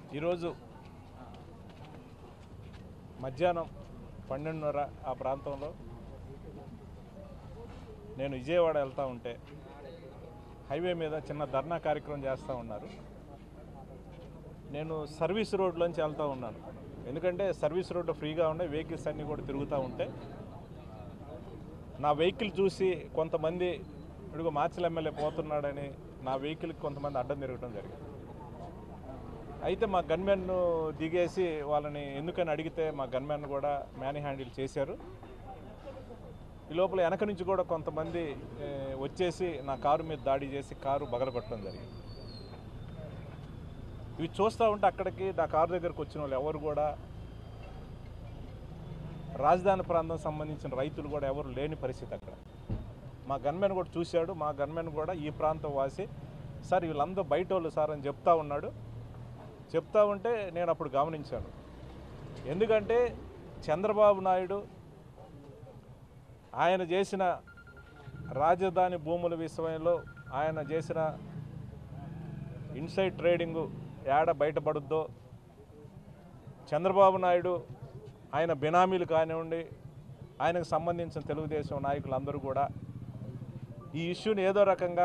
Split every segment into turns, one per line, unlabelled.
ఈరోజు మధ్యాహ్నం పన్నెండున్నర ఆ ప్రాంతంలో నేను విజయవాడ వెళ్తూ ఉంటే హైవే మీద చిన్న ధర్నా కార్యక్రమం చేస్తూ ఉన్నారు నేను సర్వీస్ రోడ్లోంచి వెళ్తూ ఉన్నాను ఎందుకంటే సర్వీస్ రోడ్డు ఫ్రీగా ఉన్నాయి వెహికల్స్ అన్నీ కూడా తిరుగుతూ ఉంటే నా వెహికల్ చూసి కొంతమంది ఇడుగు మార్చిల ఎమ్మెల్యే పోతున్నాడని నా వెహికల్కి కొంతమంది అడ్డం తిరగడం జరిగింది అయితే మా గన్మెన్ దిగేసి వాళ్ళని ఎందుకని అడిగితే మా గన్మెన్ కూడా మ్యానీ హ్యాండిల్ చేశారు ఈ లోపల వెనక నుంచి కూడా కొంతమంది ఏ, వచ్చేసి నా కారు మీద దాడి చేసి కారు బగలగొట్టడం జరిగింది ఇవి చూస్తూ ఉంటే అక్కడికి నా కారు దగ్గరకు వచ్చిన వాళ్ళు ఎవరు కూడా రాజధాని ప్రాంతం సంబంధించిన రైతులు కూడా ఎవరు లేని పరిస్థితి అక్కడ మా గన్మెన్ కూడా చూశాడు మా గన్మెన్ కూడా ఈ ప్రాంతం వాసి సార్ వీళ్ళందరూ బయట వాళ్ళు సార్ అని చెప్తా ఉన్నాడు చెప్తా ఉంటే నేను అప్పుడు గమనించాను ఎందుకంటే చంద్రబాబు నాయుడు ఆయన చేసిన రాజధాని భూముల విషయంలో ఆయన చేసిన ఇన్సైడ్ ట్రేడింగు ఏడ బయటపడుద్దో చంద్రబాబు నాయుడు ఆయన బినామీలు కానివ్వండి ఆయనకు సంబంధించిన తెలుగుదేశం నాయకులందరూ కూడా ఈ ఇష్యూని ఏదో రకంగా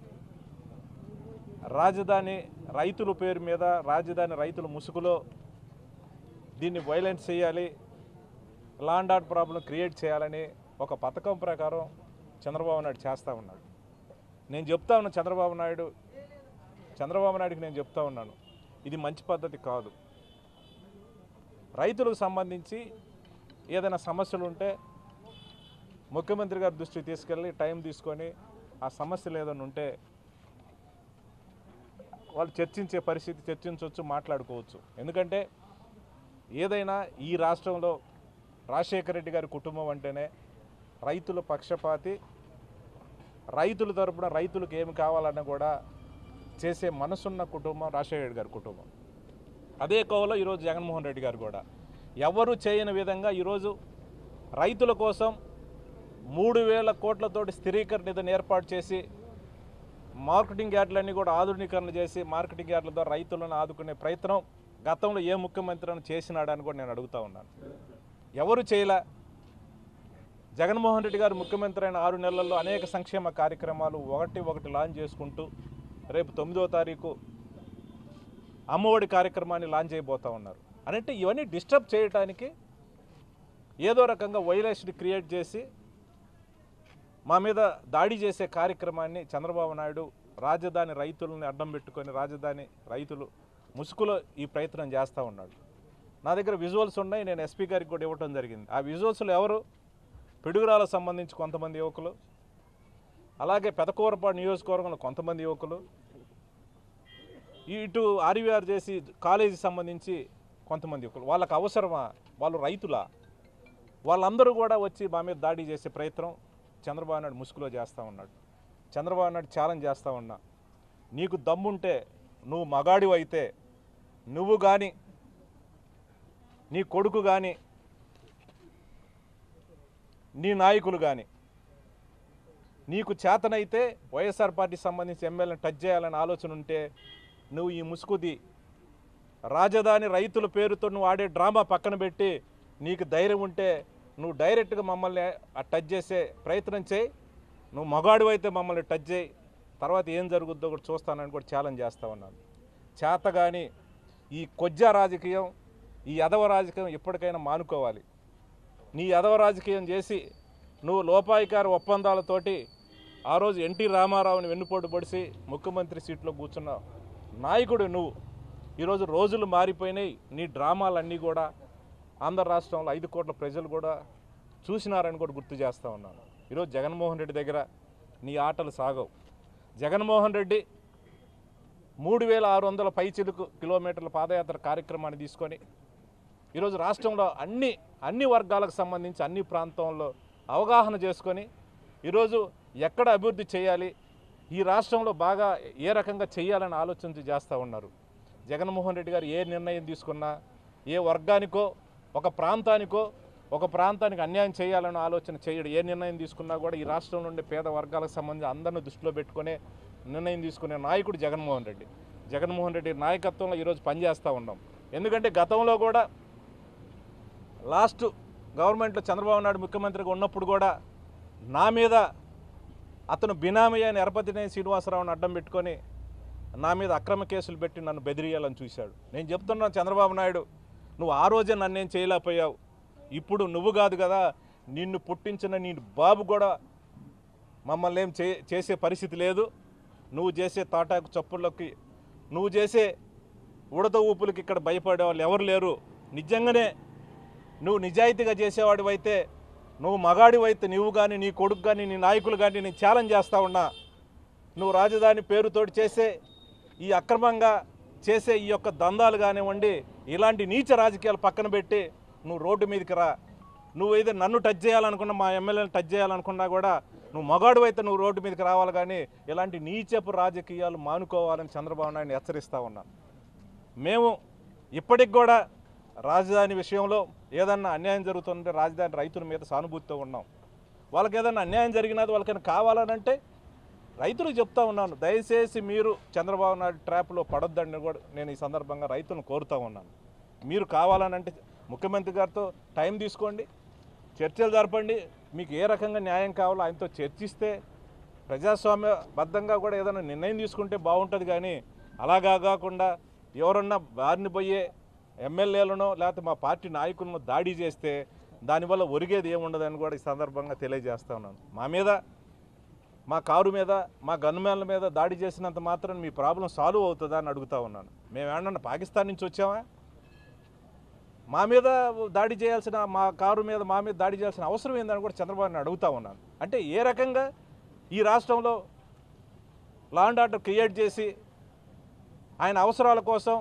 రాజధాని రైతుల పేరు మీద రాజధాని రైతుల ముసుగులో దీన్ని వైలెన్స్ చేయాలి లాండ్ ఆర్డర్ ప్రాబ్లం క్రియేట్ చేయాలని ఒక పథకం ప్రకారం చంద్రబాబు నాయుడు చేస్తూ ఉన్నాడు నేను చెప్తా ఉన్నా చంద్రబాబు నాయుడు చంద్రబాబు నాయుడుకి నేను చెప్తా ఉన్నాను ఇది మంచి పద్ధతి కాదు రైతులకు సంబంధించి ఏదైనా సమస్యలు ఉంటే ముఖ్యమంత్రి గారి దృష్టికి తీసుకెళ్ళి టైం తీసుకొని ఆ సమస్యలు ఏదైనా ఉంటే వాళ్ళు చర్చించే పరిస్థితి చర్చించవచ్చు మాట్లాడుకోవచ్చు ఎందుకంటే ఏదైనా ఈ రాష్ట్రంలో రాజశేఖర రెడ్డి గారి కుటుంబం అంటేనే రైతుల పక్షపాతి రైతుల తరపున రైతులకు ఏమి కావాలన్నా కూడా చేసే మనసున్న కుటుంబం రాజశేఖర రెడ్డి గారి కుటుంబం అదే కోవలో ఈరోజు జగన్మోహన్ రెడ్డి గారు కూడా ఎవరు చేయని విధంగా ఈరోజు రైతుల కోసం మూడు వేల కోట్లతోటి స్థిరీకరణ నిధిని ఏర్పాటు చేసి మార్కెటింగ్ యార్డులన్నీ కూడా ఆధునీకరణ చేసి మార్కెటింగ్ యార్డుల ద్వారా రైతులను ఆదుకునే ప్రయత్నం గతంలో ఏ ముఖ్యమంత్రి అని చేసినాడని కూడా నేను అడుగుతా ఉన్నాను ఎవరు చేయలే జగన్మోహన్ రెడ్డి గారు ముఖ్యమంత్రి అయిన ఆరు నెలల్లో అనేక సంక్షేమ కార్యక్రమాలు ఒకటి ఒకటి లాంచ్ చేసుకుంటూ రేపు తొమ్మిదో తారీఖు అమ్మఒడి కార్యక్రమాన్ని లాంచ్ చేయబోతా ఉన్నారు అంటే ఇవన్నీ డిస్టర్బ్ చేయడానికి ఏదో రకంగా వైలేషన్ క్రియేట్ చేసి మా మీద దాడి చేసే కార్యక్రమాన్ని చంద్రబాబు నాయుడు రాజధాని రైతులని అడ్డం పెట్టుకొని రాజధాని రైతులు ముసుగులో ఈ ప్రయత్నం చేస్తూ ఉన్నాడు నా దగ్గర విజువల్స్ ఉన్నాయి నేను ఎస్పీ గారికి కూడా ఇవ్వటం జరిగింది ఆ విజువల్స్లో ఎవరు పిడుగురాలకు సంబంధించి కొంతమంది యువకులు అలాగే పెదకూరపాడు నియోజకవర్గంలో కొంతమంది యువకులు ఇటు ఆర్వీఆర్ చేసి కాలేజీ సంబంధించి కొంతమంది యువకులు వాళ్ళకి అవసరమా వాళ్ళు రైతులా వాళ్ళందరూ కూడా వచ్చి మా మీద దాడి చేసే ప్రయత్నం చంద్రబాబు నాయుడు ముసుగులో చేస్తూ ఉన్నాడు చంద్రబాబు నాయుడు ఛాలెంజ్ చేస్తూ ఉన్నా నీకు దమ్ముంటే నువ్వు మగాడివి అయితే నువ్వు కానీ నీ కొడుకు కానీ నీ నాయకులు కానీ నీకు చేతనైతే వైఎస్ఆర్ పార్టీ సంబంధించి ఎమ్మెల్యేని టచ్ చేయాలని ఆలోచన ఉంటే నువ్వు ఈ ముసుగుది రాజధాని రైతుల పేరుతో నువ్వు ఆడే డ్రామా పక్కన పెట్టి నీకు ధైర్యం ఉంటే నువ్వు డైరెక్ట్గా మమ్మల్ని ఆ టచ్ చేసే ప్రయత్నం చేయి నువ్వు మగాడు అయితే మమ్మల్ని టచ్ చేయి తర్వాత ఏం జరుగుద్దో కూడా చూస్తానని కూడా ఛాలెంజ్ చేస్తా ఉన్నాను చేత కానీ ఈ కొజ్జా రాజకీయం ఈ యదవ రాజకీయం ఎప్పటికైనా మానుకోవాలి నీ యదవ రాజకీయం చేసి నువ్వు లోపాయికార ఒప్పందాలతోటి ఆ రోజు ఎన్టీ రామారావుని వెన్నుపోటు పొడిసి ముఖ్యమంత్రి సీట్లో కూర్చున్న నాయకుడు నువ్వు ఈరోజు రోజులు మారిపోయినాయి నీ డ్రామాలన్నీ కూడా ఆంధ్ర రాష్ట్రంలో ఐదు కోట్ల ప్రజలు కూడా చూసినారని కూడా గుర్తు చేస్తూ ఉన్నాను ఈరోజు జగన్మోహన్ రెడ్డి దగ్గర నీ ఆటలు సాగవు జగన్మోహన్ రెడ్డి మూడు వేల ఆరు వందల పైచిలుకు కిలోమీటర్ల పాదయాత్ర కార్యక్రమాన్ని తీసుకొని ఈరోజు రాష్ట్రంలో అన్ని అన్ని వర్గాలకు సంబంధించి అన్ని ప్రాంతంలో అవగాహన చేసుకొని ఈరోజు ఎక్కడ అభివృద్ధి చేయాలి ఈ రాష్ట్రంలో బాగా ఏ రకంగా చేయాలని ఆలోచన చేస్తూ ఉన్నారు జగన్మోహన్ రెడ్డి గారు ఏ నిర్ణయం తీసుకున్నా ఏ వర్గానికో ఒక ప్రాంతానికో ఒక ప్రాంతానికి అన్యాయం చేయాలని ఆలోచన చేయడు ఏ నిర్ణయం తీసుకున్నా కూడా ఈ రాష్ట్రంలో ఉండే పేద వర్గాలకు సంబంధించి అందరిని దృష్టిలో పెట్టుకునే నిర్ణయం తీసుకునే నాయకుడు జగన్మోహన్ రెడ్డి జగన్మోహన్ రెడ్డి నాయకత్వంలో ఈరోజు పనిచేస్తూ ఉన్నాం ఎందుకంటే గతంలో కూడా లాస్ట్ గవర్నమెంట్లో చంద్రబాబు నాయుడు ముఖ్యమంత్రిగా ఉన్నప్పుడు కూడా నా మీద అతను బినామీ అయిన ఎరపతినే శ్రీనివాసరావుని అడ్డం పెట్టుకొని నా మీద అక్రమ కేసులు పెట్టి నన్ను బెదిరియాలని చూశాడు నేను చెప్తున్నాను చంద్రబాబు నాయుడు నువ్వు ఆ రోజే నన్ను ఏం చేయలేకపోయావు ఇప్పుడు నువ్వు కాదు కదా నిన్ను పుట్టించిన నీ బాబు కూడా మమ్మల్ని ఏం చే చేసే పరిస్థితి లేదు నువ్వు చేసే తాటాకు చప్పుళ్ళకి నువ్వు చేసే ఉడత ఊపులకి ఇక్కడ భయపడే వాళ్ళు ఎవరు లేరు నిజంగానే నువ్వు నిజాయితీగా చేసేవాడివైతే నువ్వు మగాడివైతే నువ్వు కానీ నీ కొడుకు కానీ నీ నాయకులు కానీ నేను ఛాలెంజ్ చేస్తా ఉన్నా నువ్వు రాజధాని పేరుతోటి చేసే ఈ అక్రమంగా చేసే ఈ యొక్క దందాలు కానివ్వండి ఇలాంటి నీచ రాజకీయాలు పక్కన పెట్టి నువ్వు రోడ్డు మీదకి రా నువ్వు ఏదో నన్ను టచ్ చేయాలనుకున్నా మా ఎమ్మెల్యేని టచ్ చేయాలనుకున్నా కూడా నువ్వు మగాడు అయితే నువ్వు రోడ్డు మీదకి రావాలి కానీ ఇలాంటి నీచపు రాజకీయాలు మానుకోవాలని చంద్రబాబు నాయుడు హెచ్చరిస్తూ ఉన్నాను మేము ఇప్పటికి కూడా రాజధాని విషయంలో ఏదన్నా అన్యాయం జరుగుతుంటే రాజధాని రైతుల మీద సానుభూతితో ఉన్నాం వాళ్ళకి ఏదైనా అన్యాయం జరిగినది వాళ్ళకైనా కావాలనంటే రైతులకు చెప్తా ఉన్నాను దయచేసి మీరు చంద్రబాబు నాయుడు ట్రాప్లో పడొద్దని కూడా నేను ఈ సందర్భంగా రైతులను కోరుతా ఉన్నాను మీరు కావాలనంటే ముఖ్యమంత్రి గారితో టైం తీసుకోండి చర్చలు జరపండి మీకు ఏ రకంగా న్యాయం కావాలో ఆయనతో చర్చిస్తే ప్రజాస్వామ్యబద్ధంగా కూడా ఏదైనా నిర్ణయం తీసుకుంటే బాగుంటుంది కానీ అలాగా కాకుండా ఎవరన్నా బారిన పోయే ఎమ్మెల్యేలను లేకపోతే మా పార్టీ నాయకులను దాడి చేస్తే దానివల్ల ఒరిగేది ఏముండదని కూడా ఈ సందర్భంగా తెలియజేస్తా ఉన్నాను మా మీద మా కారు మీద మా గన్మ్యాన్ల మీద దాడి చేసినంత మాత్రం మీ ప్రాబ్లం సాల్వ్ అవుతుందా అని అడుగుతా ఉన్నాను మేము ఏమన్నా పాకిస్తాన్ నుంచి వచ్చామా మా మీద దాడి చేయాల్సిన మా కారు మీద మా మీద దాడి చేయాల్సిన అవసరం ఏందని కూడా చంద్రబాబు నాయుడు అడుగుతా ఉన్నాను అంటే ఏ రకంగా ఈ రాష్ట్రంలో లా అండ్ ఆర్డర్ క్రియేట్ చేసి ఆయన అవసరాల కోసం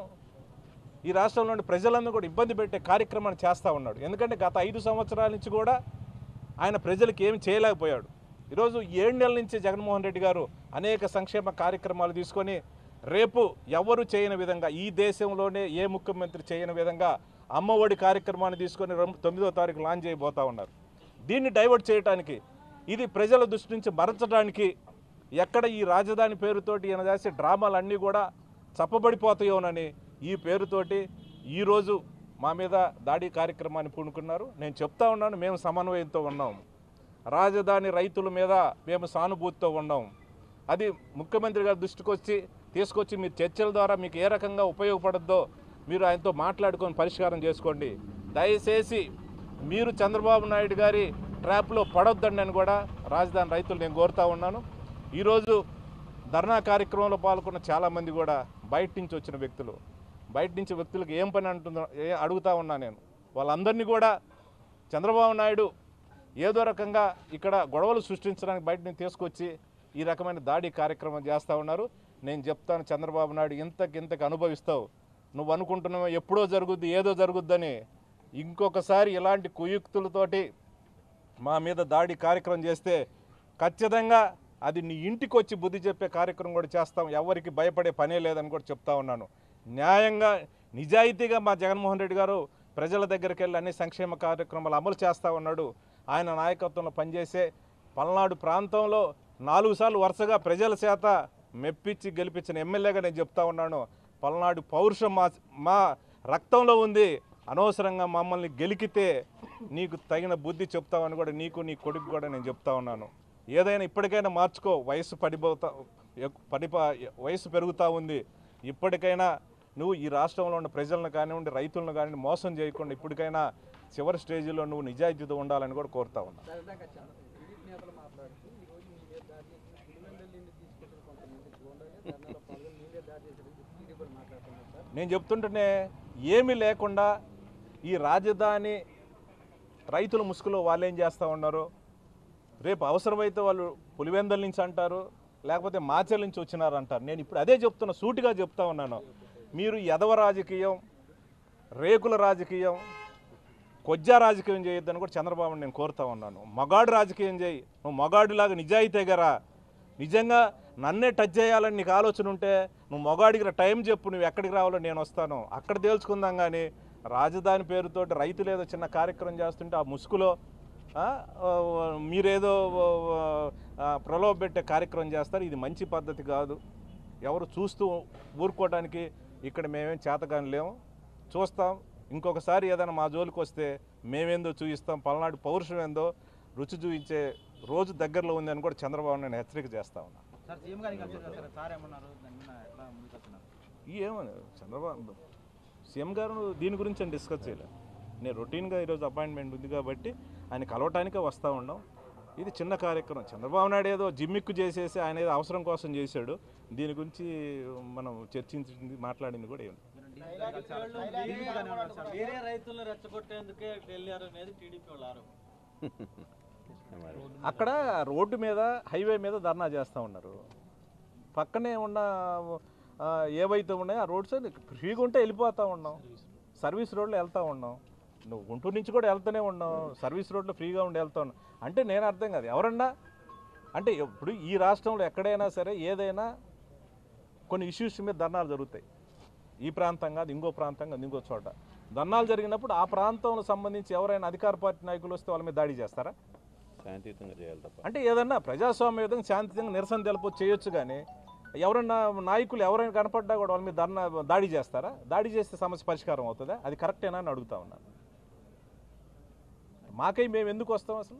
ఈ రాష్ట్రంలోని ప్రజలందరూ కూడా ఇబ్బంది పెట్టే కార్యక్రమాన్ని చేస్తూ ఉన్నాడు ఎందుకంటే గత ఐదు సంవత్సరాల నుంచి కూడా ఆయన ప్రజలకు ఏమి చేయలేకపోయాడు ఈరోజు ఏడు నెలల నుంచి జగన్మోహన్ రెడ్డి గారు అనేక సంక్షేమ కార్యక్రమాలు తీసుకొని రేపు ఎవరు చేయని విధంగా ఈ దేశంలోనే ఏ ముఖ్యమంత్రి చేయని విధంగా అమ్మఒడి కార్యక్రమాన్ని తీసుకొని రెం- తొమ్మిదో తారీఖు లాంచ్ చేయబోతా ఉన్నారు దీన్ని డైవర్ట్ చేయడానికి ఇది ప్రజల దృష్టి నుంచి మరచడానికి ఎక్కడ ఈ రాజధాని పేరుతోటి ఈయన చేసే డ్రామాలన్నీ కూడా చప్పబడిపోతాయోనని ఈ పేరుతోటి ఈరోజు మా మీద దాడి కార్యక్రమాన్ని పూనుకున్నారు నేను చెప్తా ఉన్నాను మేము సమన్వయంతో ఉన్నాం రాజధాని రైతుల మీద మేము సానుభూతితో ఉన్నాం అది ముఖ్యమంత్రి గారి దృష్టికి వచ్చి తీసుకొచ్చి మీరు చర్చల ద్వారా మీకు ఏ రకంగా ఉపయోగపడద్దో మీరు ఆయనతో మాట్లాడుకొని పరిష్కారం చేసుకోండి దయచేసి మీరు చంద్రబాబు నాయుడు గారి ట్రాప్లో పడొద్దండి అని కూడా రాజధాని రైతులు నేను కోరుతా ఉన్నాను ఈరోజు ధర్నా కార్యక్రమంలో పాల్గొన్న చాలామంది కూడా బయట నుంచి వచ్చిన వ్యక్తులు బయట నుంచి వ్యక్తులకు ఏం పని అంటుందో ఏ అడుగుతా ఉన్నా నేను వాళ్ళందరినీ కూడా చంద్రబాబు నాయుడు ఏదో రకంగా ఇక్కడ గొడవలు సృష్టించడానికి బయట నుంచి తీసుకొచ్చి ఈ రకమైన దాడి కార్యక్రమం చేస్తూ ఉన్నారు నేను చెప్తాను చంద్రబాబు నాయుడు ఇంతకు ఇంతకు అనుభవిస్తావు నువ్వు అనుకుంటున్నావు ఎప్పుడో జరుగుద్ది ఏదో జరుగుద్దని ఇంకొకసారి ఇలాంటి కుయుక్తులతోటి మా మీద దాడి కార్యక్రమం చేస్తే ఖచ్చితంగా అది నీ ఇంటికి వచ్చి బుద్ధి చెప్పే కార్యక్రమం కూడా చేస్తాం ఎవరికి భయపడే పనే లేదని కూడా చెప్తా ఉన్నాను న్యాయంగా నిజాయితీగా మా జగన్మోహన్ రెడ్డి గారు ప్రజల దగ్గరికి వెళ్ళి అన్ని సంక్షేమ కార్యక్రమాలు అమలు చేస్తూ ఉన్నాడు ఆయన నాయకత్వంలో పనిచేసే పల్నాడు ప్రాంతంలో నాలుగు సార్లు వరుసగా ప్రజల చేత మెప్పించి గెలిపించిన ఎమ్మెల్యేగా నేను చెప్తా ఉన్నాను పల్నాడు పౌరుషం మా మా రక్తంలో ఉంది అనవసరంగా మమ్మల్ని గెలికితే నీకు తగిన బుద్ధి చెప్తామని కూడా నీకు నీ కొడుకు కూడా నేను చెప్తా ఉన్నాను ఏదైనా ఇప్పటికైనా మార్చుకో వయసు పడిపోతా ఎక్- పడిపో వయసు పెరుగుతూ ఉంది ఇప్పటికైనా నువ్వు ఈ రాష్ట్రంలో ఉన్న ప్రజలను కానివ్వండి రైతులను కానివ్వండి మోసం చేయకుండా ఇప్పటికైనా చివరి స్టేజ్లో నువ్వు నిజాయితీతో ఉండాలని కూడా కోరుతా ఉన్నా
సరదాగా చాలా టీడీపీ నేతలు మాట్లాడుతూ ఈ రోజు మీ మీద దాడి చేసి పులివెందులు తీసుకొచ్చిన కొంతమంది చూడాలి ధర్నాలో పాల్గొని మీ మీద దాడి చేసిన టీడీపీ మాట్లాడుతున్నారు సార్
నేను చెప్తుంటేనే ఏమీ లేకుండా ఈ రాజధాని రైతుల ముసుగులో వాళ్ళు ఏం చేస్తూ ఉన్నారు రేపు అవసరమైతే వాళ్ళు పులివెందల నుంచి అంటారు లేకపోతే మాచర్ల నుంచి వచ్చినారు అంటారు నేను ఇప్పుడు అదే చెప్తున్నా సూటిగా చెప్తా ఉన్నాను మీరు ఎదవ రాజకీయం రేకుల రాజకీయం కొజ్జా రాజకీయం చేయొద్దని కూడా చంద్రబాబు నేను కోరుతా ఉన్నాను మగాడు రాజకీయం చేయి నువ్వు మగాడిలాగా నిజాయితీగా నిజంగా నన్నే టచ్ చేయాలని నీకు ఆలోచన ఉంటే నువ్వు మగాడికి రా, టైం చెప్పు నువ్వు ఎక్కడికి రావాలో నేను వస్తాను అక్కడ తేల్చుకుందాం కానీ రాజధాని పేరుతోటి రైతులు ఏదో చిన్న కార్యక్రమం చేస్తుంటే ఆ ముసుగులో ఆ, ఆ, మీరేదో ఆ, ప్రలోభ పెట్టే కార్యక్రమం చేస్తారు ఇది మంచి పద్ధతి కాదు ఎవరు చూస్తూ ఊరుకోవడానికి ఇక్కడ మేమేం చేతగాని లేము చూస్తాం ఇంకొకసారి ఏదైనా మా జోలికి వస్తే మేమేందో చూపిస్తాం పల్నాడు పౌరుషం ఏందో రుచి చూపించే రోజు దగ్గరలో ఉందని కూడా చంద్రబాబు నేను హెచ్చరిక చేస్తా ఉన్నా
సార్ సీఎం గారికి కలిసి సార్ సార్ ఏమన్నారు దాని మీద ఎట్లా ముందుకొస్తున్నారు
ఈ ఏమని చంద్రబాబు సీఎం గారు దీని గురించి నేను డిస్కస్ చేయలేదు నేను రొటీన్గా ఈరోజు అపాయింట్మెంట్ ఉంది కాబట్టి ఆయన కలవటానికే వస్తూ ఉన్నాం ఇది చిన్న కార్యక్రమం చంద్రబాబు నాయుడు ఏదో జిమ్మిక్కు చేసేసి ఆయన ఏదో అవసరం కోసం చేశాడు దీని గురించి మనం చర్చించింది మాట్లాడింది కూడా ఏమి
వేరే రైతులను రెచ్చగొట్టేందుకే వెళ్ళారు అనేది టీడీపీ వాళ్ళ ఆరోపణ
అక్కడ రోడ్డు మీద హైవే మీద ధర్నా చేస్తూ ఉన్నారు పక్కనే ఉన్న ఆ, ఏవైతే ఉన్నాయో ఆ రోడ్స్ ఫ్రీగా ఉంటే వెళ్ళిపోతూ ఉన్నాం సర్వీస్ రోడ్లో వెళ్తూ ఉన్నాం నువ్వు గుంటూరు నుంచి కూడా వెళ్తూనే ఉన్నాం సర్వీస్ రోడ్లో ఫ్రీగా ఉండి వెళ్తా ఉన్నాం అంటే నేను అర్థం కాదు ఎవరన్నా అంటే ఇప్పుడు ఈ రాష్ట్రంలో ఎక్కడైనా సరే ఏదైనా కొన్ని ఇష్యూస్ మీద ధర్నాలు జరుగుతాయి ఈ ప్రాంతం కాదు ఇంకో ప్రాంతం కాదు ఇంకో చోట ధర్నాలు జరిగినప్పుడు ఆ ప్రాంతంలో సంబంధించి ఎవరైనా అధికార పార్టీ నాయకులు వస్తే వాళ్ళ మీద దాడి చేస్తారా
శాంతియుతంగా చేయాలి తప్ప
అంటే ఏదన్నా ప్రజాస్వామ్య విధంగా శాంతియుతంగా నిరసన తెలుపు చేయొచ్చు కానీ ఎవరన్నా నాయకులు ఎవరైనా కనపడ్డా కూడా వాళ్ళ మీద ధర్నా దాడి చేస్తారా దాడి చేస్తే సమస్య పరిష్కారం అవుతుందా అది కరెక్టేనా అని అడుగుతా ఉన్నాను మాకై మేము ఎందుకు వస్తాం అసలు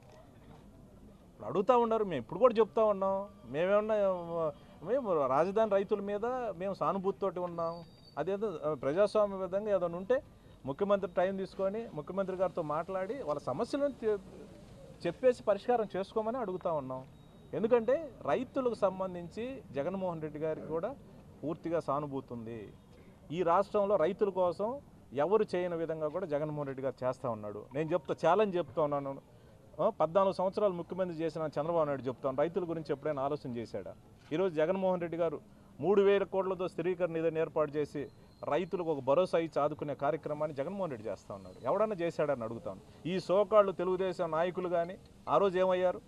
ఇప్పుడు అడుగుతా ఉన్నారు మేము ఇప్పుడు కూడా చెప్తా ఉన్నాం మేమేమన్నా మేము రాజధాని రైతుల మీద మేము సానుభూతితోటి ఉన్నాం అదేదో ప్రజాస్వామ్య విధంగా ఏదైనా ఉంటే ముఖ్యమంత్రి టైం తీసుకొని ముఖ్యమంత్రి గారితో మాట్లాడి వాళ్ళ సమస్యలను తె- చెప్పేసి పరిష్కారం చేసుకోమని అడుగుతా ఉన్నాం ఎందుకంటే రైతులకు సంబంధించి జగన్మోహన్ రెడ్డి గారికి కూడా పూర్తిగా సానుభూతి ఉంది ఈ రాష్ట్రంలో రైతుల కోసం ఎవరు చేయని విధంగా కూడా జగన్మోహన్ రెడ్డి గారు చేస్తూ ఉన్నాడు నేను చెప్తా ఛాలెంజ్ చెప్తా ఉన్నాను ఆ, పద్నాలుగు సంవత్సరాలు ముఖ్యమంత్రి చేసిన చంద్రబాబు నాయుడు చెప్తాను రైతుల గురించి ఎప్పుడైనా ఆలోచన చేశాడా ఈరోజు జగన్మోహన్ రెడ్డి గారు మూడు వేల కోట్లతో స్థిరీకరణ నిధిని ఏర్పాటు చేసి రైతులకు ఒక భరోసా ఇచ్చి ఆదుకునే కార్యక్రమాన్ని జగన్మోహన్ రెడ్డి చేస్తూ ఉన్నాడు ఎవడన్నా చేశాడని అడుగుతాను ఈ సోకాళ్ళు తెలుగుదేశం నాయకులు కానీ ఆ రోజు ఏమయ్యారు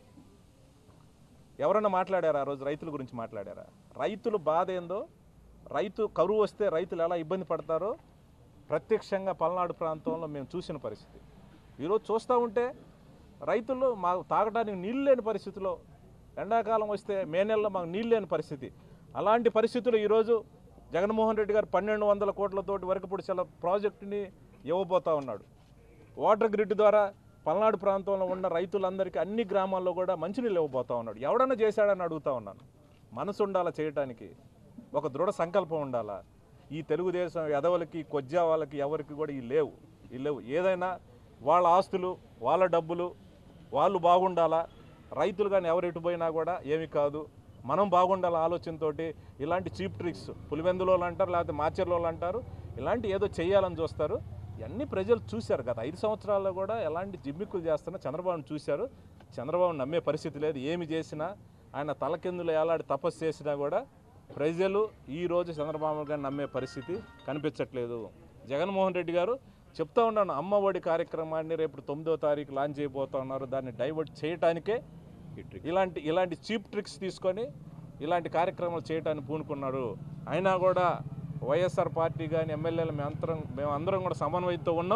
ఎవరన్నా మాట్లాడారా ఆ రోజు రైతుల గురించి మాట్లాడారా రైతుల బాధ ఏందో రైతు కరువు వస్తే రైతులు ఎలా ఇబ్బంది పడతారో ప్రత్యక్షంగా పల్నాడు ప్రాంతంలో మేము చూసిన పరిస్థితి ఈరోజు చూస్తూ ఉంటే రైతులు మాకు తాగడానికి నీళ్ళు లేని పరిస్థితిలో ఎండాకాలం వస్తే మే నెలలో మాకు నీళ్ళు లేని పరిస్థితి అలాంటి పరిస్థితులు ఈరోజు జగన్మోహన్ రెడ్డి గారు పన్నెండు వందల కోట్లతోటి వరకపుడి సెల ప్రాజెక్టుని ఇవ్వబోతా ఉన్నాడు వాటర్ గ్రిడ్ ద్వారా పల్నాడు ప్రాంతంలో ఉన్న రైతులందరికీ అన్ని గ్రామాల్లో కూడా మంచినీళ్ళు ఇవ్వబోతా ఉన్నాడు ఎవడన్నా చేశాడని అడుగుతా ఉన్నాను మనసు ఉండాలా చేయటానికి ఒక దృఢ సంకల్పం ఉండాలా ఈ తెలుగుదేశం ఎదవలకి కొజ్జా వాళ్ళకి ఎవరికి కూడా ఈ లేవు ఈ లేవు ఏదైనా వాళ్ళ ఆస్తులు వాళ్ళ డబ్బులు వాళ్ళు బాగుండాలా రైతులు కానీ ఎవరు ఎటు పోయినా కూడా ఏమి కాదు మనం బాగుండాల ఆలోచనతోటి ఇలాంటి చీప్ ట్రిక్స్ పులివెందులో వాళ్ళు అంటారు లేకపోతే మాచర్లో వాళ్ళు అంటారు ఇలాంటి ఏదో చేయాలని చూస్తారు ఇవన్నీ ప్రజలు చూశారు గత ఐదు సంవత్సరాల్లో కూడా ఎలాంటి జిమ్మిక్కులు చేస్తున్నా చంద్రబాబును చూశారు చంద్రబాబు నమ్మే పరిస్థితి లేదు ఏమి చేసినా ఆయన తలకిందులు ఎలాంటి తపస్సు చేసినా కూడా ప్రజలు ఈ రోజు చంద్రబాబు గారిని నమ్మే పరిస్థితి కనిపించట్లేదు జగన్మోహన్ రెడ్డి గారు చెప్తా ఉన్నాను అమ్మ ఒడి కార్యక్రమాన్ని రేపు తొమ్మిదో తారీఖు లాంచ్ చేయబోతా ఉన్నారు దాన్ని డైవర్ట్ చేయటానికే ఇలాంటి ఇలాంటి చీప్ ట్రిక్స్ తీసుకొని ఇలాంటి కార్యక్రమాలు చేయడానికి పూనుకున్నారు అయినా కూడా వైఎస్ఆర్ పార్టీ కానీ ఎమ్మెల్యేలు మేము అందరం మేము అందరం కూడా సమన్వయంతో ఉన్నాం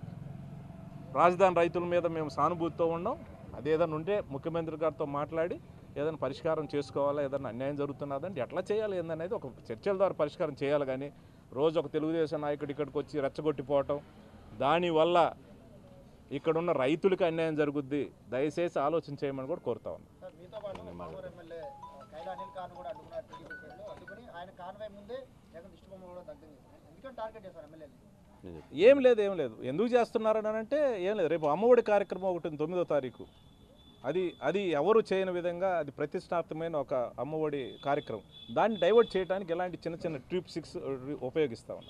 రాజధాని రైతుల మీద మేము సానుభూతితో ఉన్నాం అది ఏదైనా ఉంటే ముఖ్యమంత్రి గారితో మాట్లాడి ఏదైనా పరిష్కారం చేసుకోవాలా ఏదైనా అన్యాయం జరుగుతున్నదంటే ఎట్లా చేయాలి ఏందనేది ఒక చర్చల ద్వారా పరిష్కారం చేయాలి కానీ రోజు ఒక తెలుగుదేశం నాయకుడు ఇక్కడికి వచ్చి రెచ్చగొట్టిపోవటం దానివల్ల ఇక్కడున్న రైతులకు అన్యాయం జరుగుద్ది దయచేసి ఆలోచన చేయమని కూడా కోరుతా ఉన్నాం
సార్ మీతో పాటు పామూరు ఎమ్మెల్యే ఆ, కైలా అనిల్ ఖాన్ కూడా అడ్డుకున్నారు టీడీపీ శ్రేణులు అందుకని ఆయన కాన్వాయ్ ముందే జగన్ దిష్టిబొమ్మ కూడా దగ్గర చేశారు ఎందుకని టార్గెట్ చేశారు ఎమ్మెల్యేలు
నేను చెప్తాను.
ఏం లేదు ఏం లేదు ఎందుకు చేస్తున్నారని అంటే ఏం లేదు రేపు అమ్మఒడి కార్యక్రమం ఒకటి ఉంది, తొమ్మిదో తారీఖు అది అది ఎవరు చేయని విధంగా అది ప్రతిష్టాత్మకమైన ఒక అమ్మఒడి కార్యక్రమం దాన్ని డైవర్ట్ చేయడానికి ఎలాంటి చిన్న చిన్న ట్రిప్ సిక్స్ ఉపయోగిస్తా ఉన్నాం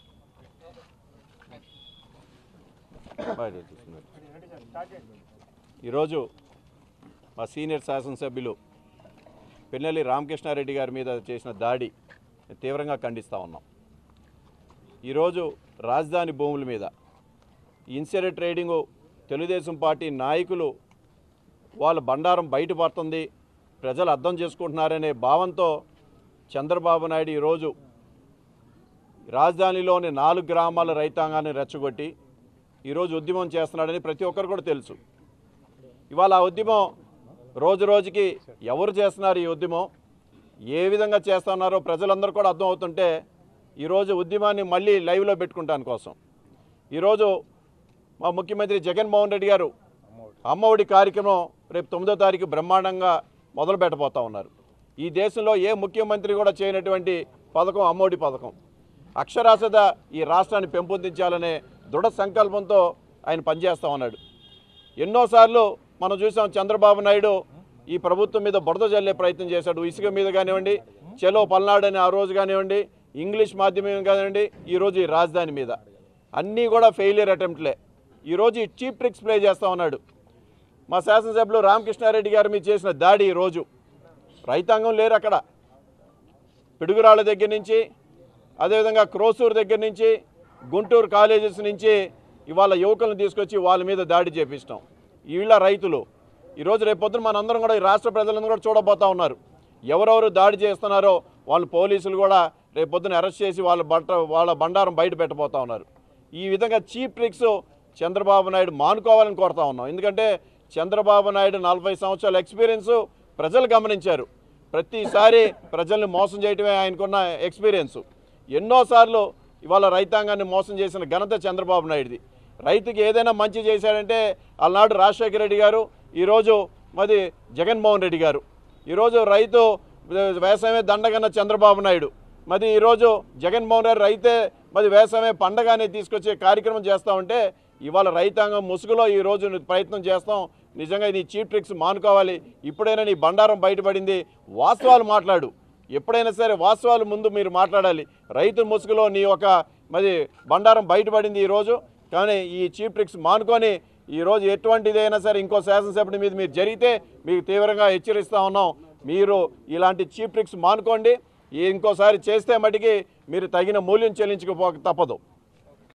బయట చూస్తున్నారు. ఈరోజు మా సీనియర్ శాసనసభ్యులు పిన్నెల్లి రామకృష్ణారెడ్డి గారి మీద చేసిన దాడి తీవ్రంగా ఖండిస్తూ ఉన్నాం ఈరోజు రాజధాని భూముల మీద ఇన్సైడర్ ట్రేడింగు తెలుగుదేశం పార్టీ నాయకులు వాళ్ళ బండారం బయటపడుతుంది ప్రజలు అర్థం చేసుకుంటున్నారనే భావంతో చంద్రబాబు నాయుడు ఈరోజు రాజధానిలోని నాలుగు గ్రామాల రైతాంగాన్ని రెచ్చగొట్టి ఈరోజు ఉద్యమం చేస్తున్నాడని ప్రతి ఒక్కరు కూడా తెలుసు ఇవాళ ఆ ఉద్యమం రోజు రోజుకి ఎవరు చేస్తున్నారు ఈ ఉద్యమం ఏ విధంగా చేస్తున్నారో ప్రజలందరూ కూడా అర్థమవుతుంటే ఈరోజు ఉద్యమాన్ని మళ్ళీ లైవ్లో పెట్టుకుంటాను కోసం ఈరోజు మా ముఖ్యమంత్రి జగన్మోహన్ రెడ్డి గారు అమ్మఒడి కార్యక్రమం రేపు తొమ్మిదో తారీఖు బ్రహ్మాండంగా మొదలు పెట్టబోతా ఉన్నారు ఈ దేశంలో ఏ ముఖ్యమంత్రి కూడా చేయనటువంటి పథకం అమ్మఒడి పథకం అక్షరాస్యత ఈ రాష్ట్రాన్ని పెంపొందించాలనే దృఢ సంకల్పంతో ఆయన పనిచేస్తూ ఉన్నాడు ఎన్నోసార్లు మనం చూసాం చంద్రబాబు నాయుడు ఈ ప్రభుత్వం మీద బురద జల్లే ప్రయత్నం చేశాడు ఇసుక మీద కానివ్వండి చెలో పల్నాడు అని ఆ రోజు కానివ్వండి ఇంగ్లీష్ మాధ్యమం కానివ్వండి ఈరోజు ఈ రాజధాని మీద అన్నీ కూడా ఫెయిలియర్ అటెంప్ట్లే ఈరోజు ఈ చీప్ ట్రిక్స్ ప్లే చేస్తూ ఉన్నాడు మా శాసనసభ్యులు రామకృష్ణారెడ్డి గారి మీద చేసిన దాడి ఈరోజు రైతాంగం లేరు అక్కడ పిడుగురాళ్ళ దగ్గర నుంచి అదేవిధంగా క్రోసూరు దగ్గర నుంచి గుంటూరు కాలేజెస్ నుంచి ఇవాళ యువకులను తీసుకొచ్చి వాళ్ళ మీద దాడి చేపిస్తాం వీళ్ళ రైతులు ఈరోజు రేపొద్దున మనందరం కూడా ఈ రాష్ట్ర ప్రజలందరూ కూడా చూడబోతా ఉన్నారు ఎవరెవరు దాడి చేస్తున్నారో వాళ్ళు పోలీసులు కూడా రేపొద్దున అరెస్ట్ చేసి వాళ్ళ బట్ట వాళ్ళ బండారం బయట పెట్టబోతా ఉన్నారు ఈ విధంగా చీప్ ట్రిక్స్ చంద్రబాబు నాయుడు మానుకోవాలని కోరుతా ఉన్నాం ఎందుకంటే చంద్రబాబు నాయుడు నలభై సంవత్సరాల ఎక్స్పీరియన్స్ ప్రజలు గమనించారు ప్రతిసారి ప్రజల్ని మోసం చేయటమే ఆయనకున్న ఎక్స్పీరియన్స్ ఎన్నోసార్లు ఇవాళ రైతాంగాన్ని మోసం చేసిన ఘనత చంద్రబాబు నాయుడుది రైతుకి ఏదైనా మంచి చేశాడంటే ఆనాడు రాజశేఖర రెడ్డి గారు ఈరోజు మరి జగన్మోహన్ రెడ్డి గారు ఈరోజు రైతు వ్యవసాయమే దండగన్న చంద్రబాబు నాయుడు మరి ఈరోజు జగన్మోహన్ రెడ్డి రైతే మరి వ్యవసాయమే పండగానే తీసుకొచ్చే కార్యక్రమం చేస్తూ ఉంటే ఇవాళ రైతాంగం ముసుగులో ఈ రోజు ప్రయత్నం చేస్తాం నిజంగా నీ చీప్ ట్రిక్స్ మానుకోవాలి ఇప్పుడైనా నీ బండారం బయటపడింది వాస్తవాలు మాట్లాడు ఎప్పుడైనా సరే వాస్తవాలు ముందు మీరు మాట్లాడాలి రైతు ముసుగులో నీ ఒక మరి బండారం బయటపడింది ఈరోజు కానీ ఈ చీప్ ట్రిక్స్ మానుకొని ఈరోజు ఎటువంటిదైనా సరే ఇంకో శాసనసభ్యుడి మీద మీరు జరిగితే మీకు తీవ్రంగా హెచ్చరిస్తూ ఉన్నాం మీరు ఇలాంటి చీప్ ట్రిక్స్ మానుకోండి ఇంకోసారి చేస్తే మటుకి మీరు తగిన మూల్యం చెల్లించకపోక తప్పదు